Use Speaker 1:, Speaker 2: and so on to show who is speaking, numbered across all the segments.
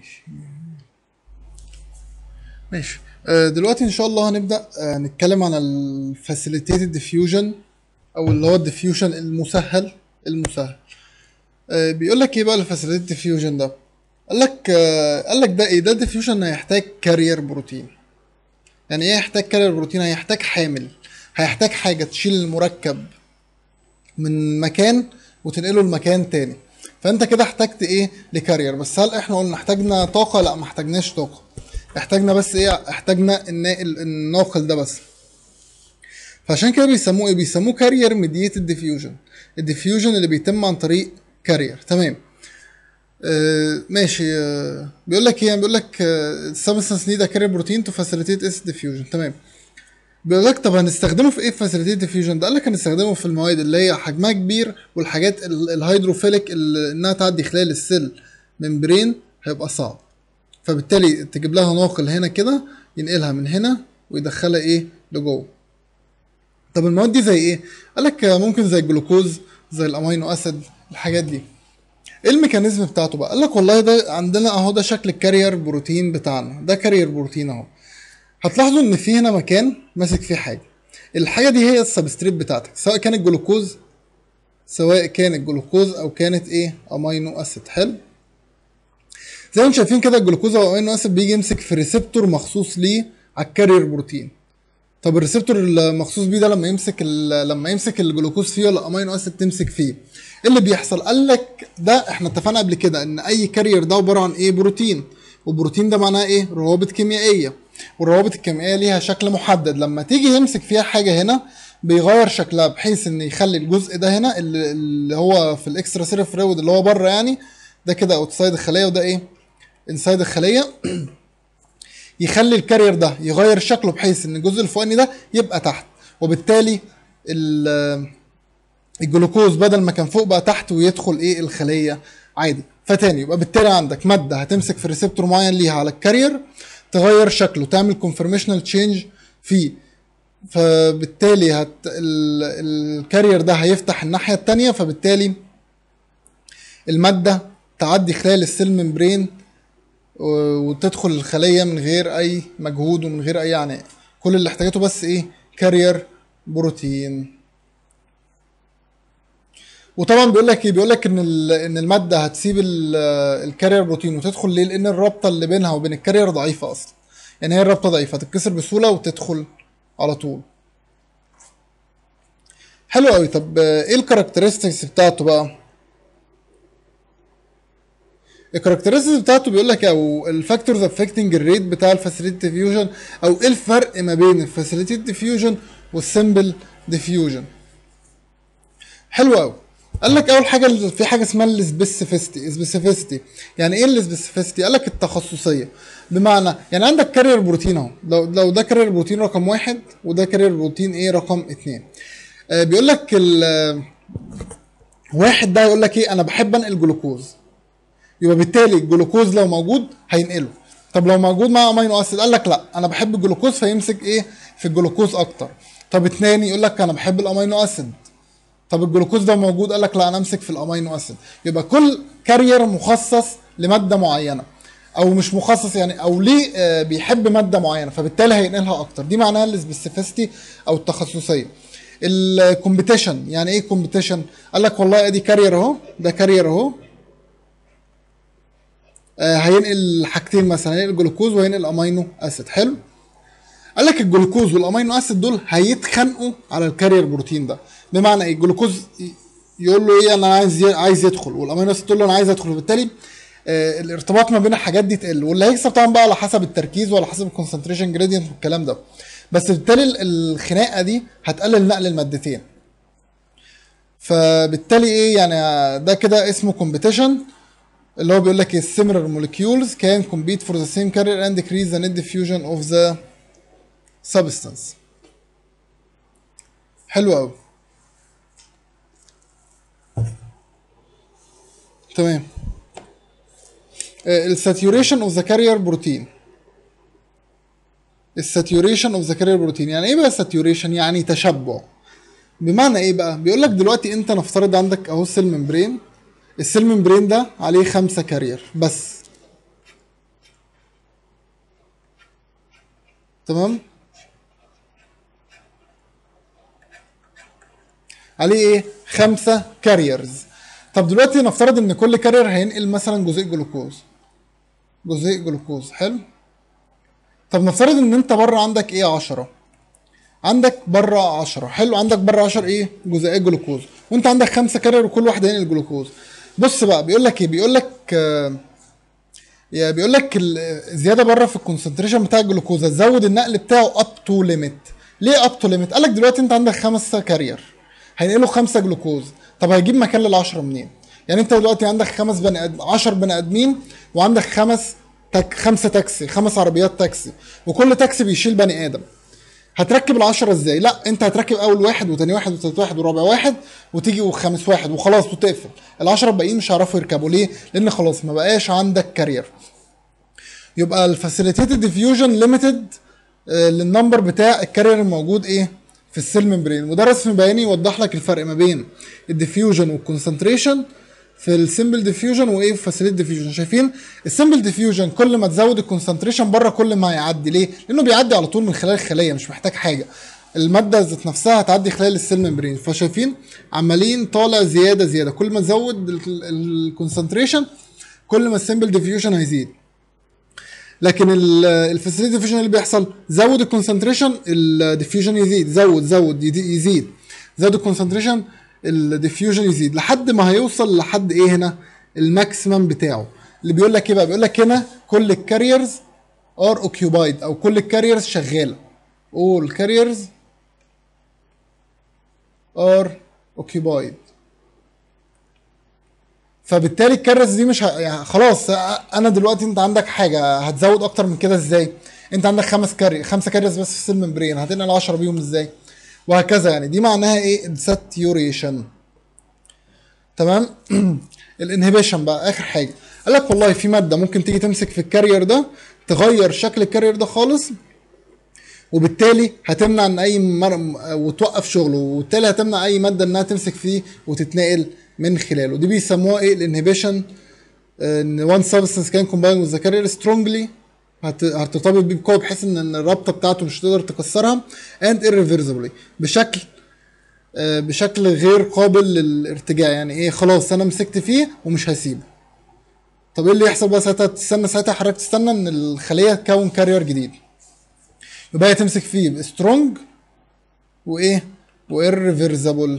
Speaker 1: ماشي ماشي آه، دلوقتي ان شاء الله هنبدا آه، نتكلم عن الفاسيليتيتد ديفيوجن او اللي هو الديفيوجن المسهل المسهل آه، بيقول لك ايه بقى الفاسيليتيد ديفيوجن ده قال لك آه، قال لك ده ايه ده ديفيوجن هيحتاج كارير بروتين يعني ايه هيحتاج كارير بروتين هيحتاج حامل هيحتاج حاجه تشيل المركب من مكان وتنقله لمكان تاني فانت كده احتجت ايه لكارير بس هل احنا قلنا احتاجنا طاقه لا ما احتاجناش طاقه احتاجنا بس ايه احتاجنا الناقل الناقل ده بس فعشان كده بيسموه ايه بيسموه كارير ميديتد ديفيوجن الديفيوجن اللي بيتم عن طريق كارير تمام آه ماشي آه بيقول لك ايه بيقول لك سبستانس نيد كارير بروتين تو فاسيليتيت اس ديفيوجن تمام بيقول لك طب هنستخدمه في ايه في فاسيليتيت ديفيوجن ده قال لك هنستخدمه في المواد اللي هي حجمها كبير والحاجات ال- الهيدروفيليك اللي انها تعدي خلال السيل ممبرين هيبقى صعب فبالتالي تجيب لها ناقل هنا كده ينقلها من هنا ويدخلها ايه لجوه طب المواد دي زي ايه قال لك ممكن زي الجلوكوز زي الامينو اسيد الحاجات دي ايه الميكانيزم بتاعته بقى قال لك والله ده عندنا اهو ده شكل الكارير بروتين بتاعنا ده كارير بروتين اهو هتلاحظوا ان في هنا مكان ماسك فيه حاجه الحاجه دي هي السبستريت بتاعتك سواء كانت جلوكوز سواء كانت جلوكوز او كانت ايه امينو اسيد حلو زي ما انتم شايفين كده الجلوكوز او امينو اسيد بيجي يمسك في ريسبتور مخصوص ليه على الكارير بروتين طب الريسبتور المخصوص بيه ده لما يمسك ال- لما يمسك الجلوكوز فيه ولا الامينو اسيد تمسك فيه ايه اللي بيحصل قال لك ده احنا اتفقنا قبل كده ان اي كارير ده عباره عن ايه بروتين وبروتين ده معناه ايه روابط كيميائيه والروابط الكيميائيه ليها شكل محدد لما تيجي يمسك فيها حاجه هنا بيغير شكلها بحيث ان يخلي الجزء ده هنا اللي, اللي هو في الاكسترا سيرف فلويد اللي هو بره يعني ده كده اوتسايد الخليه وده ايه انسايد الخليه يخلي الكارير ده يغير شكله بحيث ان الجزء الفوقاني ده يبقى تحت وبالتالي ال- الجلوكوز بدل ما كان فوق بقى تحت ويدخل ايه الخليه عادي فتاني يبقى بالتالي عندك ماده هتمسك في ريسبتور معين ليها على الكارير تغير شكله تعمل كونفرميشنال تشينج فيه فبالتالي هت ال- الكارير ده هيفتح الناحيه التانيه فبالتالي الماده تعدي خلال السيل ممبرين و- وتدخل الخليه من غير اي مجهود ومن غير اي عناء كل اللي احتاجته بس ايه كارير بروتين وطبعا بيقول لك ايه بيقول لك ان ال- ان الماده هتسيب ال- الكارير بروتين وتدخل ليه لان الرابطه اللي بينها وبين الكارير ضعيفه اصلا يعني هي الرابطه ضعيفه تتكسر بسهوله وتدخل على طول حلو قوي طب آه، ايه الكاركترستكس بتاعته بقى الكاركترستكس بتاعته بيقول لك او الفاكتورز افكتنج الريت بتاع الفاسيليتي ديفيوجن او ايه الفرق ما بين الفاسيليتي ديفيوجن والسمبل ديفيوجن حلو قوي قال لك اول حاجه ال- في حاجه اسمها السبيسيفيستي سبيسيفيستي يعني ايه السبيسيفيستي قال لك التخصصيه بمعنى يعني عندك كارير بروتين اهو لو لو ده كارير بروتين رقم واحد وده كارير بروتين ايه رقم اتنين آه بيقول لك ال- واحد ده يقول لك ايه انا بحب انقل جلوكوز يبقى بالتالي الجلوكوز لو موجود هينقله طب لو موجود مع امينو اسيد قال لك لا انا بحب الجلوكوز فيمسك ايه في الجلوكوز اكتر طب اتنين يقول لك انا بحب الامينو اسيد طب الجلوكوز ده موجود قال لك لا انا امسك في الامينو اسيد يبقى كل كارير مخصص لماده معينه او مش مخصص يعني او ليه آه، بيحب ماده معينه فبالتالي هينقلها اكتر دي معناها السبيسيفيستي او التخصصيه الكومبيتيشن يعني ايه كومبيتيشن قال لك والله ادي كارير اهو ده كارير اهو آه، هينقل حاجتين مثلا هينقل جلوكوز وهينقل امينو اسيد حلو قال لك الجلوكوز والامينو اسيد دول هيتخانقوا على الكارير بروتين ده بمعنى ايه الجلوكوز ي- يقول له ايه انا عايز ي- عايز يدخل والامينو اسيد تقول له انا عايز ادخل وبالتالي آه الارتباط ما بين الحاجات دي تقل واللي هيكسب طبعا بقى على حسب التركيز وعلى حسب الكونسنتريشن جريدينت والكلام ده بس بالتالي ال- الخناقه دي هتقلل نقل المادتين فبالتالي ايه يعني ده كده اسمه كومبيتيشن اللي هو بيقول لك ايه similar molecules can compete for the same carrier and decrease the net diffusion of the substance حلو قوي تمام الساتوريشن اوف ذا كارير بروتين الساتوريشن اوف ذا كارير بروتين يعني ايه بقى ساتوريشن يعني تشبع بمعنى ايه بقى بيقول لك دلوقتي انت نفترض عندك اهو السيل ممبرين السيل ممبرين ده عليه خمسة كارير بس تمام عليه ايه خمسة كاريرز طب دلوقتي نفترض ان كل كارير هينقل مثلا جزيء جلوكوز جزيء جلوكوز حلو طب نفترض ان انت بره عندك ايه 10 عندك بره 10 حلو عندك بره 10 ايه جزيئات جلوكوز وانت عندك خمسة كارير وكل واحد هينقل جلوكوز بص بقى بيقول لك ايه بيقول لك آه يا بيقول لك الزياده بره في الكونسنتريشن بتاع الجلوكوز هتزود النقل بتاعه اب تو ليميت ليه اب تو ليميت قال لك دلوقتي انت عندك خمسة كارير هينقلوا خمسة جلوكوز طب هيجيب مكان للعشرة منين يعني انت دلوقتي عندك خمس بني ادم 10 بني ادمين وعندك خمس تك خمسة تاكسي خمس عربيات تاكسي وكل تاكسي بيشيل بني ادم هتركب العشرة ازاي؟ لا انت هتركب اول واحد وتاني واحد وتالت واحد ورابع واحد وتيجي وخامس واحد وخلاص وتقفل العشرة الباقيين مش هيعرفوا يركبوا ليه؟ لان خلاص ما بقاش عندك كارير يبقى الفاسيليتيتد ديفيوجن ليميتد للنمبر بتاع الكارير الموجود ايه؟ في السيل ممبرين وده رسم بياني يوضح لك الفرق ما بين الديفيوجن والكونسنتريشن في السمبل ديفيوجن وايه في فاسيليت ديفيوجن شايفين السمبل ديفيوجن كل ما تزود الكونسنتريشن بره كل ما هيعدي ليه لانه بيعدي على طول من خلال الخليه مش محتاج حاجه الماده ذات نفسها هتعدي خلال السيل ممبرين فشايفين عمالين طالع زياده زياده كل ما تزود الكونسنتريشن كل ما السمبل ديفيوجن هيزيد لكن الفاسيليتي ديفيوجن اللي بيحصل زود الكونسنتريشن الديفيوجن يزيد زود زود يزيد زود الكونسنتريشن الديفيوجن يزيد لحد ما هيوصل لحد ايه هنا الماكسيمم بتاعه اللي بيقول لك ايه بقى بيقول لك هنا كل الكاريرز ار اوكيوبايد او كل الكاريرز شغاله all carriers are occupied فبالتالي الكاريرز دي مش ه... يعني خلاص انا دلوقتي انت عندك حاجه هتزود اكتر من كده ازاي انت عندك خمس كاري خمسه كاريرز بس في السيل ممبرين هتنقل 10 بيهم ازاي وهكذا يعني دي معناها ايه الساتيوريشن تمام الانهبيشن بقى اخر حاجه قال لك والله في ماده ممكن تيجي تمسك في الكارير ده تغير شكل الكارير ده خالص وبالتالي هتمنع ان اي مر... وتوقف شغله وبالتالي هتمنع اي ماده انها تمسك فيه وتتنقل من خلاله دي بيسموها ايه الانهبيشن ان وان سبستنس كان كومباين وذ كارير سترونجلي هترتبط بيه بقوه بحيث ان الرابطه بتاعته مش هتقدر تكسرها اند irreversibly بشكل بشكل غير قابل للارتجاع يعني ايه خلاص انا مسكت فيه ومش هسيبه طب ايه اللي يحصل بقى ساعتها تستنى ساعتها حضرتك تستنى ان الخليه تكون كارير جديد يبقى هي تمسك فيه سترونج وايه وirreversible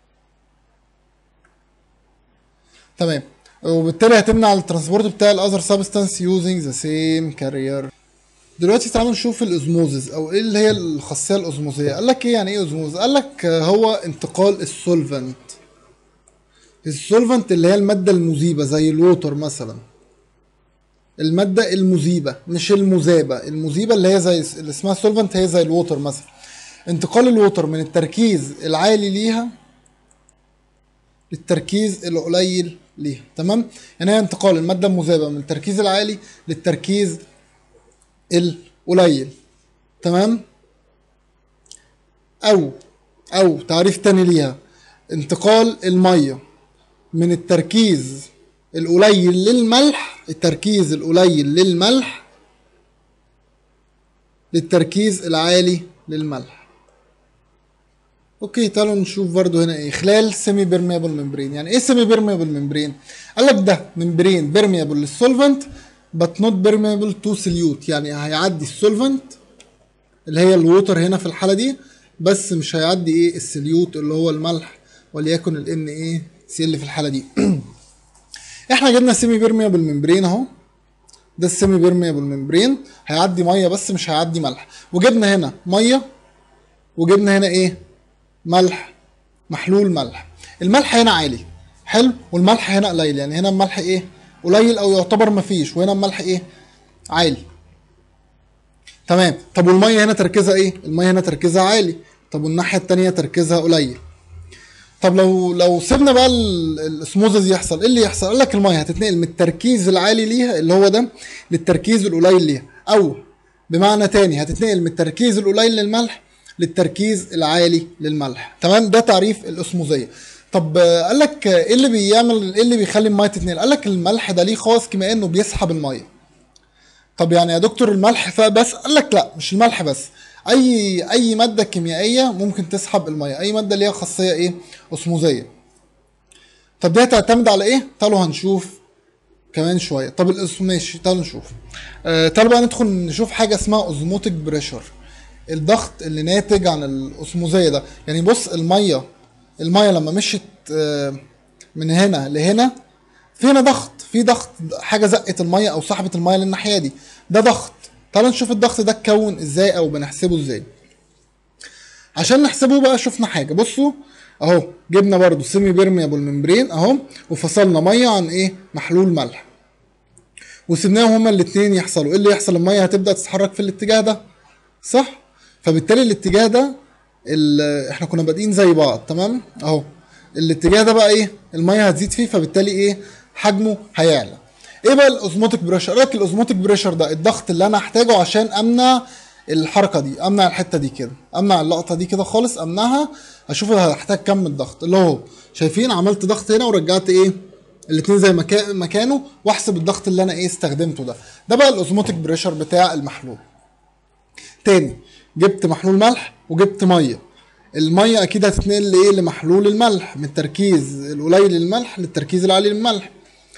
Speaker 1: تمام وبالتالي هتمنع الترانسبورت بتاع الاذر سبستانس يوزنج ذا سيم كارير دلوقتي تعالوا نشوف الاوزموزز او ايه اللي هي الخاصيه الاوزموزيه قال لك ايه يعني ايه اوزموز قال لك هو انتقال السولفنت السولفنت اللي هي الماده المذيبه زي الووتر مثلا الماده المذيبه مش المذابه المذيبه اللي هي زي اللي اسمها سولفنت هي زي الووتر مثلا انتقال الووتر من التركيز العالي ليها للتركيز القليل ليها تمام يعني هي انتقال الماده المذابه من التركيز العالي للتركيز القليل تمام او او تعريف تاني ليها انتقال الميه من التركيز القليل للملح التركيز القليل للملح للتركيز العالي للملح اوكي تعالوا نشوف برضو هنا ايه خلال سيمي بيرميبل ممبرين يعني ايه سيمي بيرميبل ممبرين قال لك ده ممبرين بيرميبل للسولفنت but not permeable to solute يعني هيعدي السولفنت اللي هي الووتر هنا في الحاله دي بس مش هيعدي ايه السليوت اللي هو الملح وليكن ال ان ايه سي اللي في الحاله دي احنا جبنا سيمي بيرميبل ممبرين اهو ده السيمي بيرميبل ممبرين هيعدي ميه بس مش هيعدي ملح وجبنا هنا ميه وجبنا هنا ايه ملح محلول ملح الملح هنا عالي حلو والملح هنا قليل يعني هنا الملح ايه قليل او يعتبر مفيش وهنا الملح ايه عالي تمام طب والميه هنا تركيزها ايه الميه هنا تركيزها عالي طب والناحيه التانية تركيزها قليل طب لو لو سيبنا بقى الاسموزز يحصل ايه اللي يحصل قال لك الميه هتتنقل من التركيز العالي ليها اللي هو ده للتركيز القليل ليها او بمعنى تاني هتتنقل من التركيز القليل للملح للتركيز العالي للملح تمام ده تعريف الاسموزيه طب قال لك ايه اللي بيعمل ايه اللي بيخلي الميه تتنقل قال لك الملح ده ليه خاص كما انه بيسحب الميه طب يعني يا دكتور الملح فبس قال لك لا مش الملح بس اي اي ماده كيميائيه ممكن تسحب الميه اي ماده ليها خاصيه ايه اسموزيه طب دي هتعتمد على ايه تعالوا هنشوف كمان شويه طب الأس- ماشي تعالوا نشوف آه تعالوا بقى ندخل نشوف حاجه اسمها اوزموتيك بريشر الضغط اللي ناتج عن الاسموزيه ده يعني بص الميه الميه لما مشيت آه من هنا لهنا في هنا ضغط في ضغط حاجه زقت الميه او سحبت الميه للناحيه دي ده ضغط تعالوا نشوف الضغط ده اتكون ازاي او بنحسبه ازاي عشان نحسبه بقى شفنا حاجه بصوا اهو جبنا برضو سيمي بيرميابل ممبرين اهو وفصلنا ميه عن ايه محلول ملح وسيبناهم هما الاتنين يحصلوا ايه اللي يحصل الميه هتبدا تتحرك في الاتجاه ده صح فبالتالي الاتجاه ده ال- احنا كنا بادئين زي بعض تمام اهو الاتجاه ده بقى ايه الميه هتزيد فيه فبالتالي ايه حجمه هيعلى ايه بقى الاوزموتيك بريشر قال لك الاوزموتيك بريشر ده الضغط اللي انا هحتاجه عشان امنع الحركه دي امنع الحته دي كده امنع اللقطه دي كده خالص امنعها اشوف هحتاج كم الضغط اللي هو شايفين عملت ضغط هنا ورجعت ايه الاتنين زي مكا- مكانه واحسب الضغط اللي انا ايه استخدمته ده ده بقى الاوزموتيك بريشر بتاع المحلول تاني جبت محلول ملح وجبت ميه الميه اكيد هتتنقل لايه لمحلول الملح من التركيز القليل للملح للتركيز العالي للملح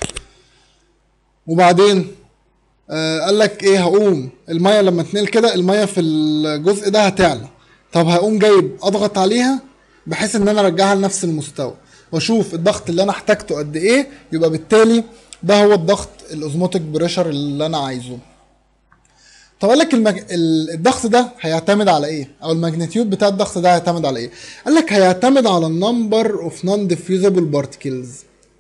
Speaker 1: وبعدين آه قال لك ايه هقوم الميه لما تنقل كده الميه في الجزء ده هتعلى طب هقوم جايب اضغط عليها بحيث ان انا ارجعها لنفس المستوى واشوف الضغط اللي انا احتاجته قد ايه يبقى بالتالي ده هو الضغط الاوزموتيك بريشر اللي انا عايزه طب قال لك المج... ال- الضغط ده هيعتمد على ايه؟ او الماجنتيود بتاع الضغط ده هيعتمد على ايه؟ قال لك هيعتمد على النمبر اوف نون ديفيوزبل بارتكلز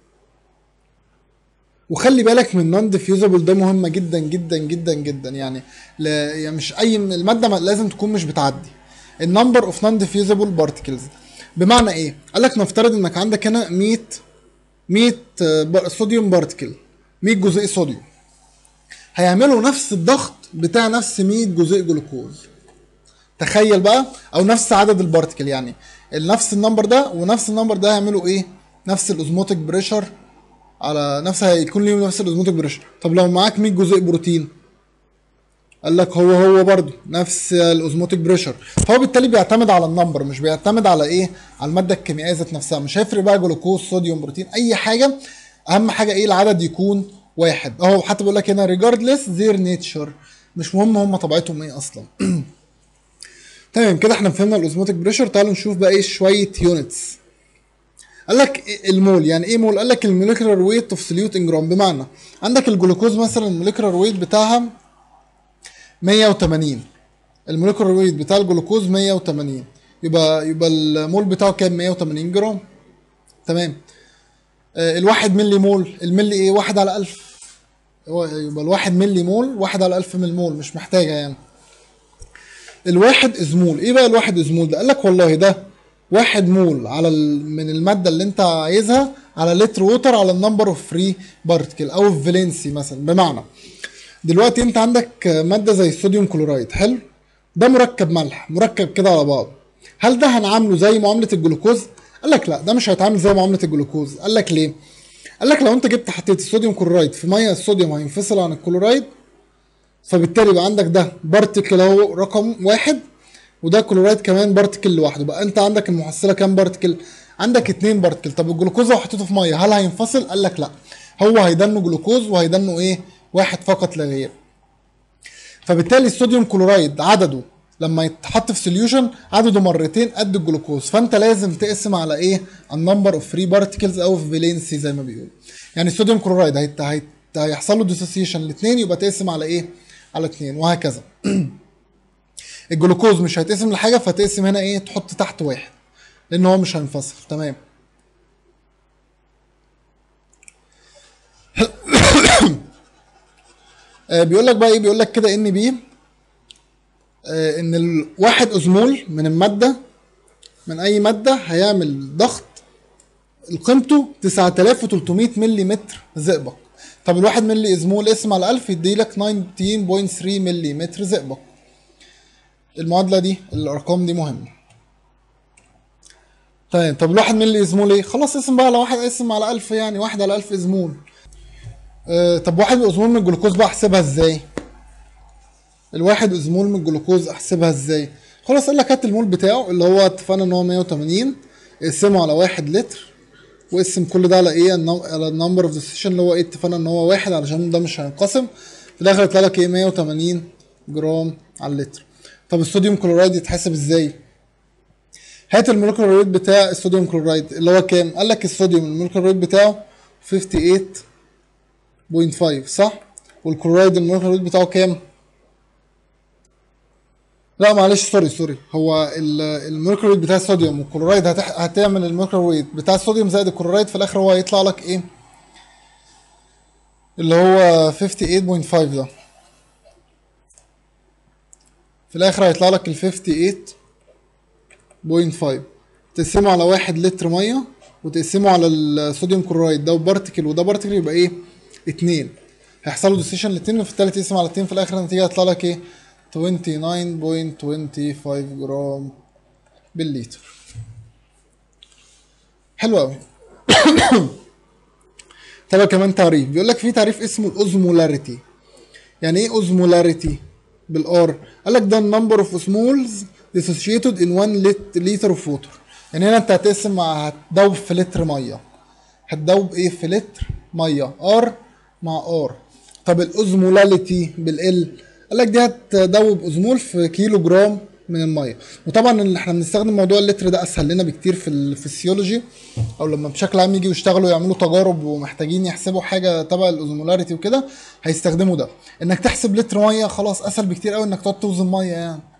Speaker 1: وخلي بالك من نون ديفيوزبل ده مهمه جدا جدا جدا جدا يعني لا يعني مش اي الماده ما- لازم تكون مش بتعدي النمبر اوف نون ديفيوزبل بارتكلز بمعنى ايه؟ قال لك نفترض انك عندك هنا 100 100 آه، بار- صوديوم بارتكل 100 جزيء صوديوم هيعملوا نفس الضغط بتاع نفس 100 جزيء جلوكوز تخيل بقى او نفس عدد البارتكل يعني نفس النمبر ده ونفس النمبر ده هيعملوا ايه نفس الاوزموتيك بريشر على نفس هيكون ليهم نفس الاوزموتيك بريشر طب لو معاك 100 جزيء بروتين قال لك هو هو برضه نفس الاوزموتيك بريشر فهو بالتالي بيعتمد على النمبر مش بيعتمد على ايه على الماده الكيميائيه ذات نفسها مش هيفرق بقى جلوكوز صوديوم بروتين اي حاجه اهم حاجه ايه العدد يكون واحد اهو حتى بيقول لك هنا regardless their nature مش مهم هم طبيعتهم ايه اصلا تمام كده احنا فهمنا الاوزموتيك بريشر تعالوا نشوف بقى ايه شويه يونتس قال لك إيه المول يعني ايه مول قال لك الموليكولار ويت اوف سوليوت ان جرام بمعنى عندك الجلوكوز مثلا الموليكولار ويت بتاعها 180 الموليكولار ويت بتاع الجلوكوز 180 يبقى يبقى المول بتاعه كام 180 جرام تمام آه، الواحد ملي مول الملي ايه واحد على ألف هو يبقى الواحد ملي مول واحد على ألف من المول مش محتاجة يعني الواحد ازمول ايه بقى الواحد ازمول ده قال لك والله ده واحد مول على ال... من المادة اللي انت عايزها على لتر ووتر على النمبر اوف فري بارتكل او الفالنسي مثلا بمعنى دلوقتي انت عندك مادة زي الصوديوم كلورايد حلو ده مركب ملح مركب كده على بعض هل ده هنعامله زي معاملة الجلوكوز قال لك لا ده مش هيتعامل زي معاملة الجلوكوز قال لك ليه قال لك لو انت جبت حطيت الصوديوم كلورايد في ميه الصوديوم هينفصل عن الكلورايد فبالتالي يبقى عندك ده بارتكل اهو رقم واحد وده كلورايد كمان بارتكل لوحده بقى انت عندك المحصله كام بارتكل عندك اتنين بارتكل طب الجلوكوز لو حطيته في ميه هل هينفصل قال لك لا هو هيدنه جلوكوز وهيدنه ايه واحد فقط لا غير فبالتالي الصوديوم كلورايد عدده لما يتحط في سوليوشن عدده مرتين قد الجلوكوز فانت لازم تقسم على ايه النمبر اوف فري بارتكلز او فالنسي زي ما بيقولوا يعني الصوديوم كلورايد هيت... هيت... هيحصل له ديسوسيشن الاثنين يبقى تقسم على ايه على اثنين وهكذا الجلوكوز مش هيتقسم لحاجه فتقسم هنا ايه تحط تحت واحد لان هو مش هينفصل تمام آه، بيقول لك بقى ايه بيقول لك كده ان بي آه، ان الواحد ازمول من الماده من اي ماده هيعمل ضغط قيمته 9300 ملم زئبق طب الواحد ملي ازمول اسم على 1000 يدي لك 19.3 ملم زئبق المعادله دي الارقام دي مهمه تمام طب الواحد ملي ازمول ايه خلاص اسم بقى على واحد اسم على 1000 يعني واحد على 1000 ازمول آه طب واحد ازمول من الجلوكوز بقى احسبها ازاي الواحد اسمول من الجلوكوز احسبها ازاي خلاص قال لك هات المول بتاعه اللي هو اتفقنا ان هو 180 اقسمه على واحد لتر واقسم كل ده على ايه النم- على النمبر اوف ديسيشن اللي هو ايه اتفقنا ان هو واحد علشان ده مش هينقسم في الاخر يطلع لك ايه 180 جرام على اللتر طب الصوديوم كلورايد يتحسب ازاي هات المولكيولر ويت بتاع الصوديوم كلورايد اللي هو كام قال لك الصوديوم المولكيولر ويت بتاعه 58.5 صح والكلورايد المولكيولر ويت بتاعه كام لا معلش سوري سوري هو المولكيولر ويت بتاع الصوديوم والكلورايد هتح... هتعمل المولكيولر ويت بتاع الصوديوم زائد الكلورايد في الاخر هو هيطلع لك ايه اللي هو 58.5 ده في الاخر هيطلع لك ال 58.5 تقسمه على واحد لتر ميه وتقسمه على الصوديوم كلورايد ده بارتكل وده بارتكل يبقى ايه اتنين هيحصل له ديسيشن الاتنين وفي التالت يقسم على اتنين في الاخر النتيجه هيطلع لك ايه 29.25 جرام بالليتر حلو قوي تابع كمان تعريف بيقول لك في تعريف اسمه الاوزمولاريتي يعني ايه اوزمولاريتي بالار قال لك ده النمبر اوف اسمولز dissociated in 1 لتر اوف ووتر يعني هنا انت هتقسم مع هتدوب في لتر ميه هتدوب ايه في لتر ميه ار مع ار طب الاوزمولاليتي بالال قال لك دي هتدوب اوزمول في كيلو جرام من الميه وطبعا اللي احنا بنستخدم موضوع اللتر ده اسهل لنا بكتير في الفسيولوجي او لما بشكل عام يجوا يشتغلوا يعملوا تجارب ومحتاجين يحسبوا حاجه تبع الاوزمولاريتي وكده هيستخدموا ده انك تحسب لتر ميه خلاص اسهل بكتير قوي انك تقعد توزن ميه يعني